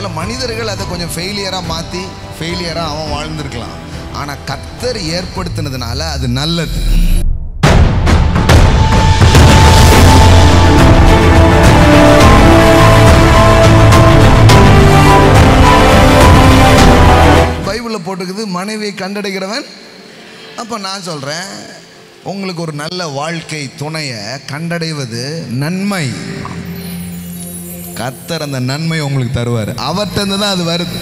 சில மனிதர்கள் அதை கொஞ்சம் ஃபெயிலியராக மாற்றி ஃபெயிலியராக அவன் வாழ்ந்திருக்கலாம் ஆனால் கத்தர் ஏற்படுத்தினதுனால அது நல்லது பைபிளில் போட்டுக்குது மனைவியை கண்டடைகிறவன் அப்போ நான் சொல்கிறேன் உங்களுக்கு ஒரு நல்ல வாழ்க்கை துணையை கண்டடைவது நன்மை கத்தர் அந்த நன்மை உங்களுக்கு தருவார் அவர்கிட்ட தான் அது வருது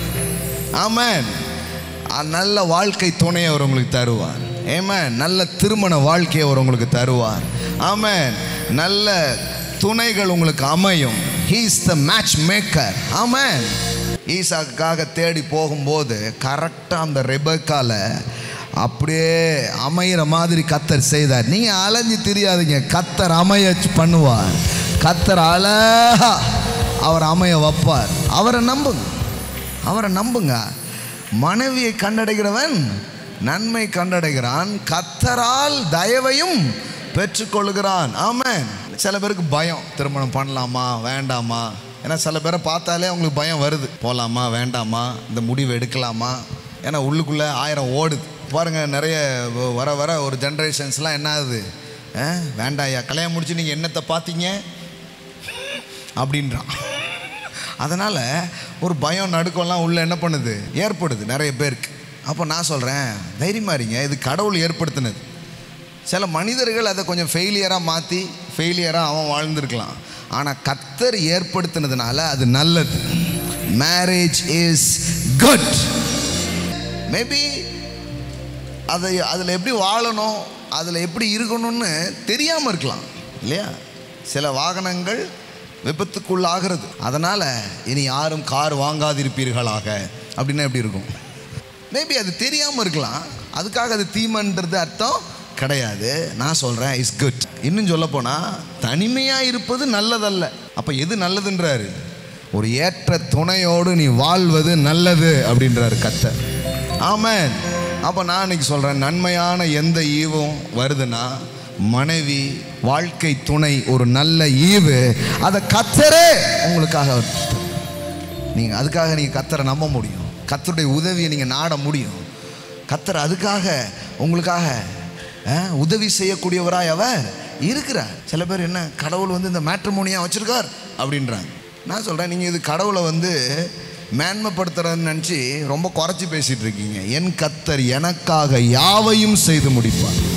ஆமென் அ- நல்ல வாழ்க்கை துணையை அவர் உங்களுக்கு தருவார் ஏமேன் நல்ல திருமண வாழ்க்கையை அவர் உங்களுக்கு தருவார் ஆமென் நல்ல துணைகள் உங்களுக்கு அமையும் he's the match maker amen ஈசாக்காக தேடி போகும்போது கரெக்டாக அந்த ரெபக்கால அப்படியே அமையிற மாதிரி கத்தர் செய்தார் நீங்கள் அலைஞ்சு தெரியாதீங்க கத்தர் அமைய பண்ணுவார் கத்தர் அழகா அவர் அமைய வைப்பார் அவரை நம்புங்க அவரை நம்புங்க மனைவியை கண்டடைகிறவன் நன்மை கண்டடைகிறான் கத்தரால் தயவையும் பெற்றுக்கொள்கிறான் ஆமென் சில பேருக்கு பயம் திருமணம் பண்ணலாமா வேண்டாமா ஏன்னா சில பேரை பார்த்தாலே அவங்களுக்கு பயம் வருது போகலாமா வேண்டாமா இந்த முடிவு எடுக்கலாமா ஏன்னா உள்ளுக்குள்ளே ஆயிரம் ஓடுது பாருங்க நிறைய வ- வர வர ஒரு ஜென்ரேஷன்ஸ்லாம் என்ன ஆகுது ஆ, வேண்டாம் ஐயா கல்யாணம் முடிச்சு நீங்கள் என்னத்தை பார்த்தீங்க அப்படின்றான் அதனால் ஒரு பயம் நடுக்கம்லாம் உள்ள என்ன பண்ணுது ஏற்படுது நிறைய பேருக்கு அப்போ நான் சொல்கிறேன் தைரியமாக இருங்க இது கடவுள் ஏற்படுத்தினது சில மனிதர்கள் அதை கொஞ்சம் ஃபெயிலியராக மாற்றி ஃபெயிலியராக அவன் வாழ்ந்திருக்கலாம் ஆனால் கத்தர் ஏற்படுத்தினதுனால அது நல்லது மேரேஜ் இஸ் குட் மேபி அதை அதில் எப்படி வாழணும் அதில் எப்படி இருக்கணும்னு தெரியாமல் இருக்கலாம் இல்லையா சில வாகனங்கள் விபத்துக்குள்ளாகிறது அதனால் இனி யாரும் கார் வாங்காதிருப்பீர்களாக அப்படின்னா எப்படி இருக்கும் மேபி அது தெரியாமல் இருக்கலாம் அதுக்காக அது தீமன்றது அர்த்தம் கிடையாது நான் சொல்கிறேன் இஸ் குட் இன்னும் சொல்ல போனால் தனிமையாக இருப்பது நல்லதல்ல அப்போ எது நல்லதுன்றாரு ஒரு ஏற்ற துணையோடு நீ வாழ்வது நல்லது அப்படின்றாரு கத்தர் ஆமென் அப்போ நான் இன்னைக்கு சொல்கிறேன் நன்மையான எந்த ஈவும் வருதுன்னா மனைவி வாழ்க்கை துணை ஒரு நல்ல ஈவு அதை கத்தரே உங்களுக்காக நீங்கள் அதுக்காக நீங்கள் கத்தரை நம்ப முடியும் கத்தருடைய உதவியை நீங்கள் நாட முடியும் கத்தர் அதுக்காக உங்களுக்காக அஹ், உதவி செய்யக்கூடியவராய் அவர் இருக்கிறார் சில பேர் என்ன கடவுள் வந்து இந்த மேட்ரிமோனியாக வச்சுருக்கார் அப்படின்றாங்க நான் சொல்கிறேன் நீங்கள் இது கடவுளை வந்து மேன்மைப்படுத்துறதுன்னு நினச்சி ரொம்ப குறைச்சி பேசிகிட்டு இருக்கீங்க என் கத்தர் எனக்காக யாவையும் செய்து முடிப்பார்